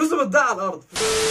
فلوسه بتضيع على الارض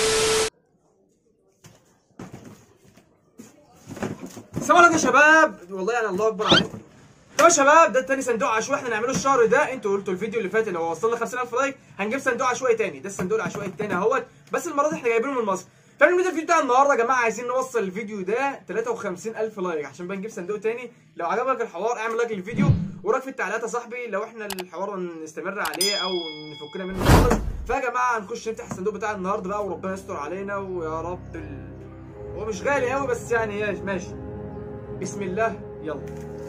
السلام عليكم يا شباب والله يعني الله اكبر عليكم طب يا شباب ده تاني صندوق عشوائي احنا نعمله الشهر ده انتوا قلتوا الفيديو اللي فات لو وصلنا 50000 لايك هنجيب صندوق عشوائي تاني ده الصندوق العشوائي التاني اهوت بس المره دي احنا جايبينه من مصر فاهم الفيديو بتاع النهارده يا جماعه عايزين نوصل الفيديو ده 53000 لايك عشان بقى نجيب صندوق تاني لو عجبك الحوار اعمل لايك للفيديو وراك في التعليقات يا صاحبي لو احنا الحوار نستمر عليه او نفكنا منه خالص فيا جماعه هنخش نفتح الصندوق بتاع النهارده بقى وربنا يستر علينا ويا رب ال... هو مش غالي قوي بس يعني ماشي بسم الله يلا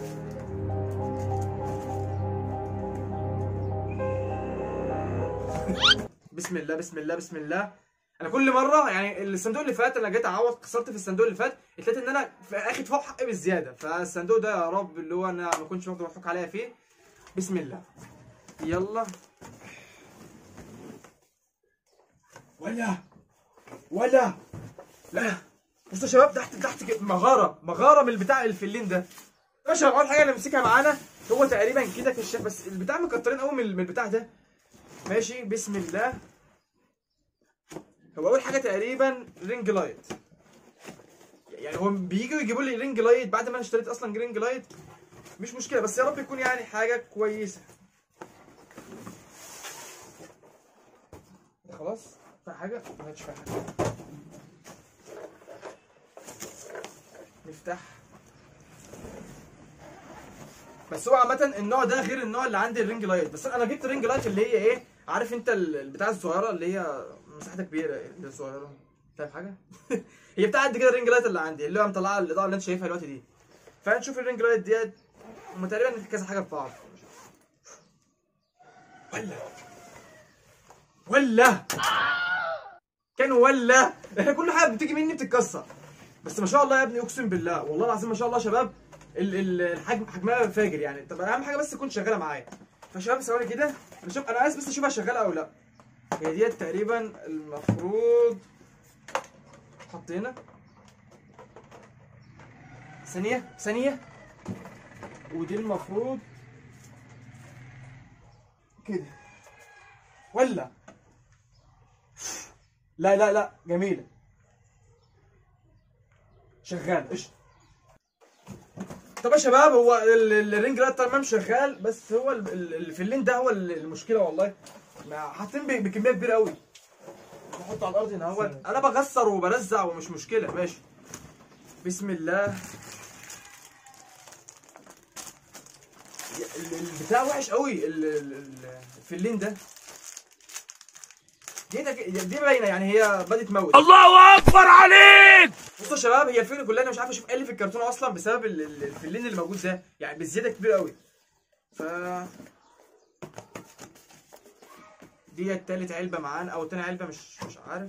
بسم الله بسم الله بسم الله انا كل مره يعني الصندوق اللي فات انا جيت اعوض خسرت في الصندوق اللي فات اتلقيت ان انا في- اخد فوق حقي بالزياده فالصندوق ده يا رب اللي هو انا ما كنتش واخد محكوك عليا فيه بسم الله يلا ولا ولا لا بصوا يا شباب تحت تحت كده مغاره مغاره من البتاع الفلين ده يا شباب اول حاجه اللي نمسكها معانا هو تقريبا كده كشاف بس البتاع مكترين قوي من من البتاع ده ماشي بسم الله هو اول حاجه تقريبا رينج لايت يعني هو بييجوا يجيبوا لي رينج لايت بعد ما انا اشتريت اصلا رينج لايت مش مشكله بس يا رب يكون يعني حاجه كويسه خلاص في حاجه ما فيهاش فيها حاجه نفتح بس هو عامة النوع ده غير النوع اللي عندي الرينج لايت بس انا جبت رينج لايت اللي هي ايه عارف انت ال- البتاعة الصغيرة اللي هي مساحتها كبيرة اللي هي صغيرة فاهم حاجة؟ هي بتاعة قد كده الرينج لايت اللي عندي اللي هو مطلعة الاضاءة اللي انت شايفها دلوقتي دي فهنشوف الرينج لايت ديت هما تقريبا كذا حاجة في بعض ولا ولا كان ولا كل حاجة بتيجي مني بتتكسر بس ما شاء الله يا ابني اقسم بالله والله العظيم ما شاء الله يا شباب ال- ال- الحجم حجمها فاجر يعني طب اهم حاجه بس تكون شغاله معايا فشباب ثواني كده انا شوف انا عايز بس اشوفها شغاله او لا هي ديت تقريبا المفروض حط هنا ثانيه ثانيه ودي المفروض كده ولا لا لا لا جميله شغال قشطه طب يا شباب هو ال- ال- الرينج لايت تمام شغال بس هو ال- ال- الفلين ده هو ال- المشكله والله ما حاطين ب- بكميه كبيره قوي بحطه على الارض هنا هو انا بغسر وبرزع ومش مشكله ماشي بسم الله ال- ال- البتاع وحش قوي ال- ال- ال- الفلين ده دي دي باينه يعني هي بدات تموت الله اكبر عليك بصوا يا شباب هي الفكره كلها انا مش عارف اشوف ايه اللي في الكرتون اصلا بسبب ال- ال- الفلين اللي موجود ده يعني بزياده كبير قوي ف دي تالت علبه معانا او تاني علبه مش مش عارف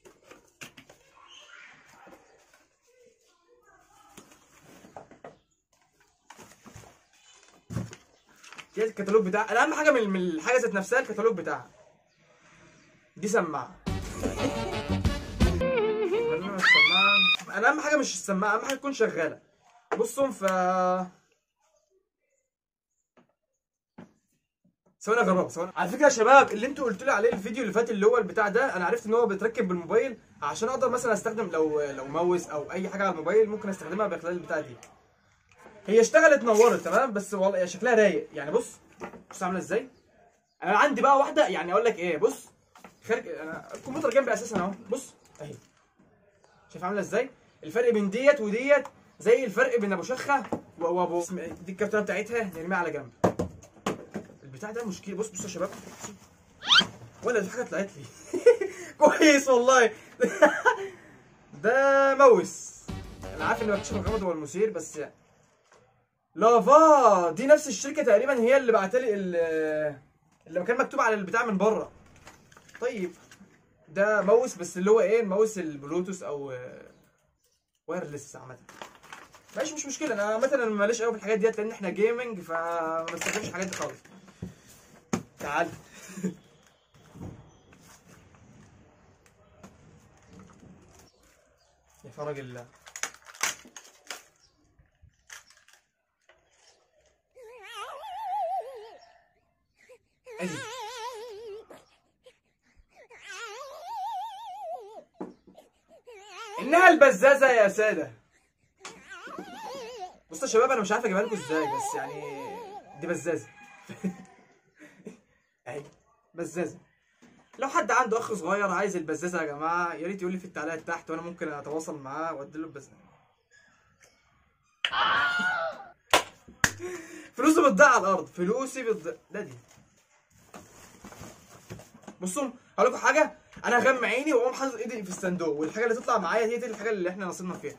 دي الكتالوج بتاع انا اهم حاجه من من الحاجه ذات نفسها الكتالوج بتاعها دي سماعه خلينا السماعه انا اهم حاجه مش السماعه اهم حاجه تكون شغاله بصوا ف ثواني اجربها ثواني على فكره يا شباب اللي انتوا قلتوا لي عليه الفيديو اللي فات اللي هو البتاع ده انا عرفت ان هو بيتركب بالموبايل عشان اقدر مثلا استخدم لو لو ماوس او اي حاجه على الموبايل ممكن استخدمها بخلال البتاع دي هي اشتغلت نورت تمام بس والله هي شكلها رايق يعني بص بص عامله ازاي انا عندي بقى واحده يعني اقول لك ايه بص خارج انا الكمبيوتر جنبي اساسا اهو بص اهي شايف عامله ازاي الفرق بين ديت وديت زي الفرق بين ابو شخه و- وابو اسم- دي الكرتونه بتاعتها نرميها على جنب البتاع ده مشكله بص بص يا شباب ولا دي حاجه طلعت لي كويس والله ده موس انا عارف ان مفيش الغرض هو المثير بس يعني لافا دي نفس الشركه تقريبا هي اللي بعتلي ال- اللي كان مكتوب على البتاع من بره طيب ده ماوس بس اللي هو ايه الماوس البلوتوث او آه، وايرلس عامه ماشي مش مشكله انا عامه انا ماليش قوي في الحاجات ديت لان احنا جيمنج فما بستخدمش الحاجات دي خالص تعال يا فرج الله ادي انها البزازه يا ساده بصوا يا شباب انا مش عارف اجيبها لكم ازاي بس يعني دي بزازه اهي بزازه لو حد عنده اخ صغير عايز البزازه يا جماعه يا ريت يقول لي في التعليقات تحت وانا ممكن اتواصل معاه وادي له البزازه فلوسي بتضيع على الارض فلوسي بتضيع لا دي بصوا هقول لكم حاجه انا هغمى عيني واقوم حاطط ايدي في الصندوق والحاجه اللي تطلع معايا هي دي الحاجه اللي احنا نصيبنا فيها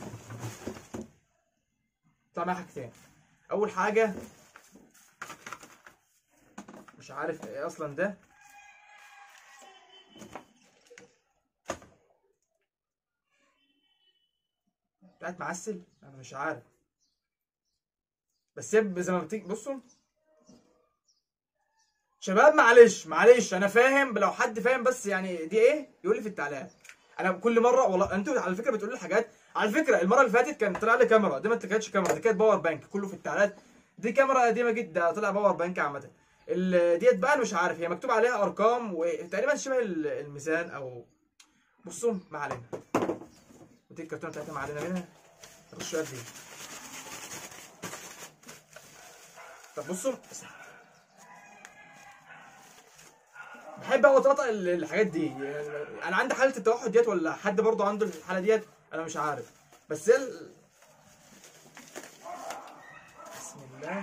طلع معايا حاجتين اول حاجه مش عارف ايه اصلا ده بتاعت معسل انا مش عارف بس هي زي ما بتيجي بصوا شباب معلش معلش انا فاهم لو حد فاهم بس يعني دي ايه يقول لي في التعليقات انا كل مره والله انتوا على فكره بتقولوا لي حاجات على فكره المره اللي فاتت كان طلع لي كاميرا دي ما كانتش كاميرا دي كانت باور بانك كله في التعليقات دي كاميرا قديمه جدا طلع باور بانك عامه ال- ديت بقى انا مش عارف هي مكتوب عليها ارقام وتقريبا شبه ال- الميزان او بصوا ما علينا ودي الكرتونه بتاعتها ما علينا منها رش قد ايه طب بصوا بحب اقعد اطقطق ال- الحاجات دي يعني انا عندي حاله التوحد ديت ولا حد برضه عنده الحاله ديت انا مش عارف بس هي ال- بسم الله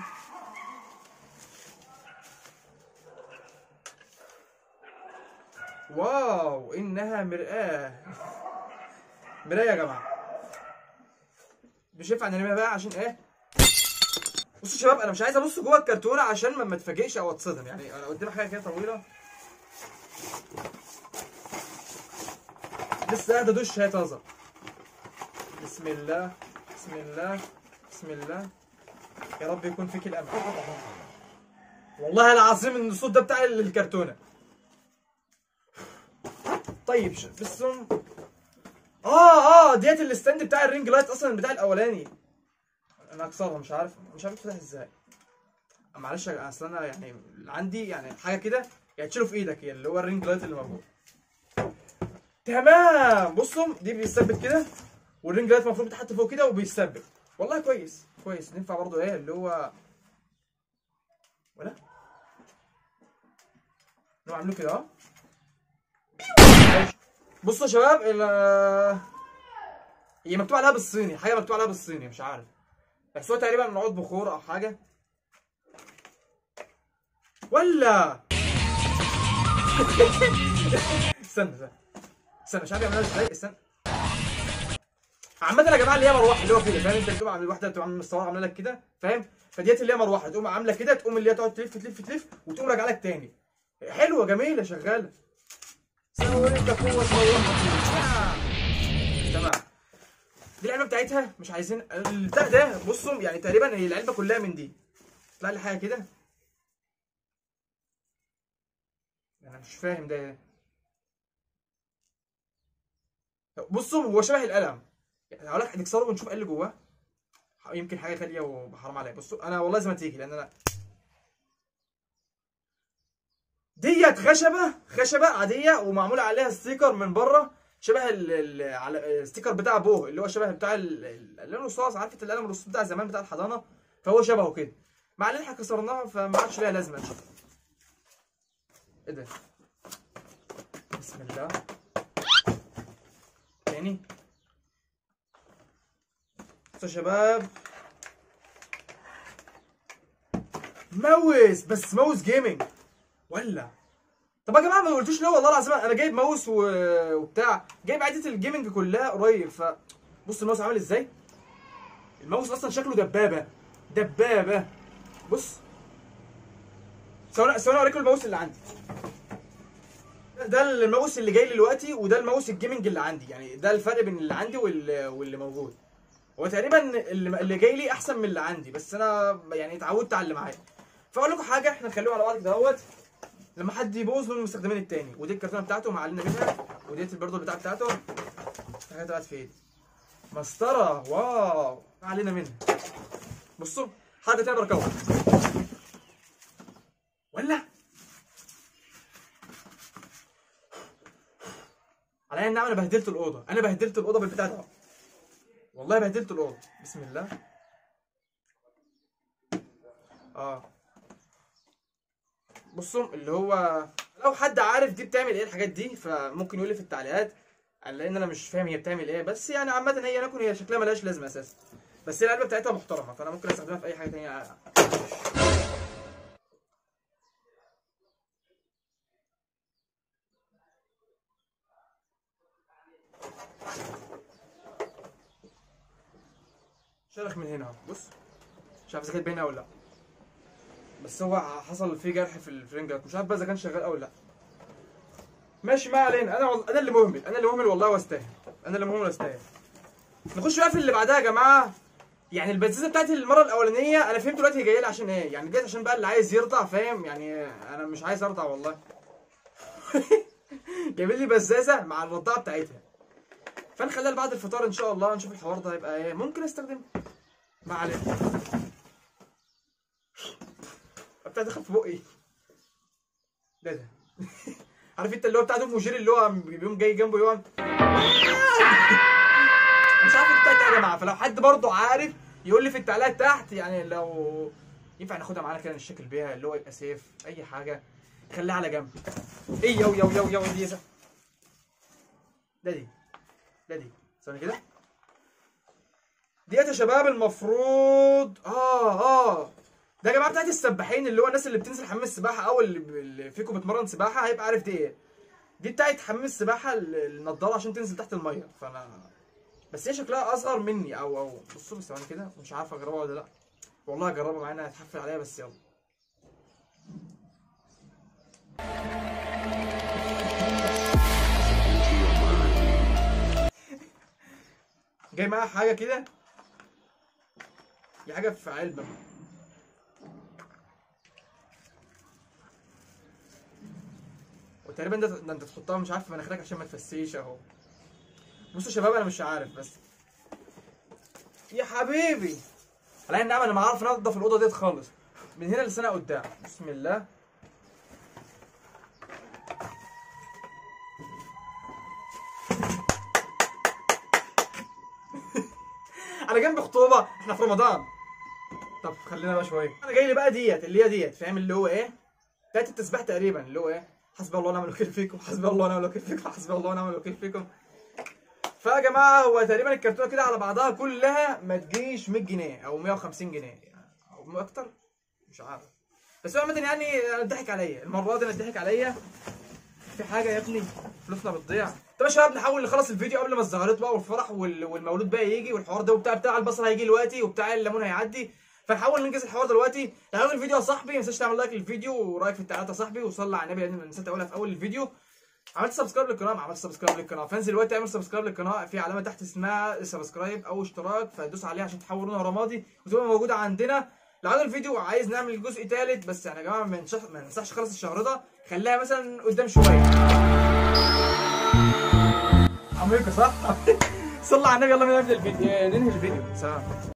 واو انها مرآة مراية يا جماعة مش ينفع نرميها بقى عشان ايه بصوا يا شباب انا مش عايز ابص جوه الكرتونه عشان ما ما اتفاجئش او اتصدم يعني انا قدامي حاجه كده طويله لسه قاعده دش هي طازه بسم الله بسم الله بسم الله يا رب يكون فيك الامل والله العظيم ان الصوت ده بتاع الكرتونه طيب ش- بس اه اه ديت الستاند بتاع الرينج لايت اصلا بتاع الاولاني انا اكسرها مش عارف مش عارف تفتح ازاي معلش يا- اصل انا يعني اللي عندي يعني حاجه كده يعني تشيله في ايدك يعني اللي هو الرينج لايت اللي موجود تمام بصوا دي بيثبت كده والرينج لايت المفروض بيتحط فوق كده وبيثبت والله كويس كويس ينفع برضه ايه اللي هو ولا نوع عاملوه كده اه بصوا يا شباب ال- هي مكتوب عليها بالصيني حاجه مكتوب عليها بالصيني مش عارف بس هو تقريبا من عود بخور او حاجه ولا استنى استنى استنى مش عارف يعملها ازاي استنى عامة يا جماعة اللي هي مروحة اللي هو كده فاهم انت بتبقى عامل واحدة بتبقى عامل مستوى عاملة لك كده فاهم فديت اللي هي مروحة تقوم عاملة كده تقوم اللي هي تقعد تلف تلف تلف وتقوم راجعة لك تاني حلوة جميلة شغالة سوي انت قوة مروحة تمام دي العلبة بتاعتها مش عايزين البتاع ده بصوا يعني تقريبا هي العلبة كلها من دي طلع لي حاجة كده انا مش فاهم ده ايه بصوا هو شبه القلم يعني هقول لك هنكسره ونشوف ايه اللي جواه يمكن حاجه غاليه وحرام عليا بصوا انا والله زي ما تيجي لان انا ديت خشبه خشبه عاديه ومعمول عليها ستيكر من بره شبه ال- ال- على الستيكر بتاع بوه اللي هو شبه بتاع ال- ال- القلم الرصاص عارفه القلم الرصاص بتاع زمان بتاع الحضانه فهو شبهه كده مع ان احنا كسرناها فما عادش ليها لازمه ايه ده بسم الله تاني بصوا يا شباب ماوس بس ماوس جيمنج ولا طب يا جماعه ما قلتوش ليه والله العظيم انا جايب ماوس و... وبتاع جايب عدة الجيمنج كلها قريب ف بص الماوس عامل ازاي الماوس اصلا شكله دبابه دبابه بص ثواني ثواني اوريكم الماوس اللي عندي ده الماوس اللي جاي لي دلوقتي وده الماوس الجيمنج اللي عندي يعني ده الفرق بين اللي عندي واللي, واللي موجود هو تقريبا اللي, اللي جاي لي احسن من اللي عندي بس انا يعني اتعودت على اللي معايا فاقول لكم حاجه احنا نخليهم على بعض كده اهوت لما حد يبوظ نقول المستخدمين التاني ودي الكرتونه بتاعته معلنا منها وديت برضه البتاع بتاعته حاجه طلعت في ايدي مسطره واو علينا منها بصوا حاجه تانية بركوه ولا على حاليا نعم انا بهدلت الاوضه انا بهدلت الاوضه بالبتاع ده والله بهدلت الاوضه بسم الله اه بصوا اللي هو لو حد عارف دي بتعمل ايه الحاجات دي فممكن يقول لي في التعليقات لان انا مش فاهم هي بتعمل ايه بس يعني عامه هي نكون هي شكلها ملهاش لازمه اساسا بس هي العلبه بتاعتها محترمه فانا ممكن استخدمها في اي حاجه تانية شرخ من هنا اهو بص مش عارف اذا كانت باينه ولا لا بس هو حصل فيه جرح في الفرنجة مش عارف بقى اذا كان شغال او لا ماشي ما علينا انا وال... انا اللي مهمل انا اللي مهمل والله واستاهل انا اللي مهمل واستاهل نخش بقى في اللي بعدها يا جماعه يعني البزازه بتاعت المره الاولانيه انا فهمت دلوقتي هي جايه لي عشان ايه يعني جايه عشان بقى اللي عايز يرضع فاهم يعني انا مش عايز ارضع والله جايبين لي بزازه مع الرضاعه بتاعتها فنخليها بعد الفطار ان شاء الله نشوف الحوار ده هيبقى ايه ممكن استخدمه ما علينا بتاع دخل في بقي ده ده عارف انت اللي هو بتاع دوم وجيري اللي هو بيقوم جاي جنبه يقعد مش عارف بتاعت ايه يا جماعه فلو حد برضه عارف يقول لي في التعليقات تحت يعني لو ينفع ناخدها معانا كده نشكل بيها اللي هو يبقى سيف اي حاجه خليها على جنب ايه يو يو يو يو دي يا ده دي ده دي ثواني كده ديت يا شباب المفروض اه اه ده يا جماعه بتاعت السباحين اللي هو الناس اللي بتنزل حمام السباحه او اللي, اللي فيكم بتمرن سباحه هيبقى عارف دي ايه دي بتاعت حمام السباحه النضاره عشان تنزل تحت الميه فانا بس هي شكلها اصغر مني او او بصوا بس ثواني كده مش عارف اجربها ولا لا والله اجربها مع انها هتحفل عليا بس يلا جاي معاها حاجه كده دي حاجه في علبه وتقريبا ده ده انت تحطها مش عارف في مناخيرك عشان ما تفسيش اهو بصوا يا شباب انا مش عارف بس يا حبيبي على النعمه انا ما عارف انضف الاوضه ديت خالص من هنا لسنه قدام بسم الله انا جنبي خطوبه احنا في رمضان طب خلينا بقى شويه انا جاي لي بقى ديت اللي هي ديت فاهم اللي هو ايه بتاعت التسبيح تقريبا اللي هو ايه حسبي الله ونعم الوكيل فيكم حسبي الله ونعم الوكيل فيكم حسبي الله ونعم الوكيل فيكم فيا جماعه هو تقريبا الكرتونه كده على بعضها كلها ما تجيش 100 جنيه او 150 جنيه او اكتر مش عارف بس هو عامه يعني انا اتضحك عليا المره دي انا اتضحك عليا في حاجه يا ابني فلوسنا بتضيع طب يا شباب نحاول نخلص الفيديو قبل ما الزغارات بقى والفرح وال- والمولود بقى يجي والحوار ده وبتاع بتاع البصل هيجي دلوقتي وبتاع الليمون هيعدي فنحاول ننجز الحوار دلوقتي لو عجبك الفيديو يا صاحبي ما تنساش تعمل لايك للفيديو ورايك في التعليقات يا صاحبي وصلي على النبي لان نسيت اقولها في اول الفيديو عملت سبسكرايب للقناه ما عملتش سبسكرايب للقناه فانزل دلوقتي اعمل سبسكرايب للقناه في علامه تحت اسمها سبسكرايب او اشتراك فدوس عليها عشان تحول لونها رمادي وتبقى موجوده عندنا لو عجبك الفيديو عايز نعمل جزء ثالث بس يعني يا جماعه ما ننساش ما ننساش خالص الشهر ده خليها مثلا قدام شويه عميقه صح؟ صلى على النبي يلا بينا نبدا الفيديو ننهي الفيديو سلام